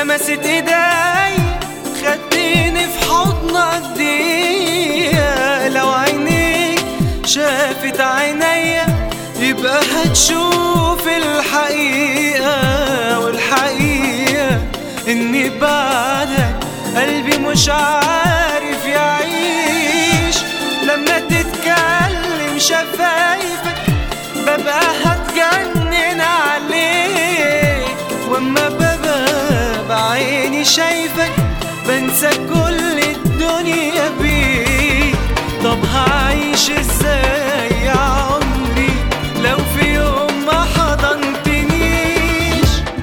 لمست ايدي خدتيني في حضنك دي لو عينيك شافت عينيا يبقى هتشوف الحقيقة والحقيقة اني بعدك قلبي مش عارف يعيش لما تتكلم شفايفك ببقى هتجنن عليك واما ببقى بعيني شايفك بنسى كل الدنيا بيك طب هعيش ازاي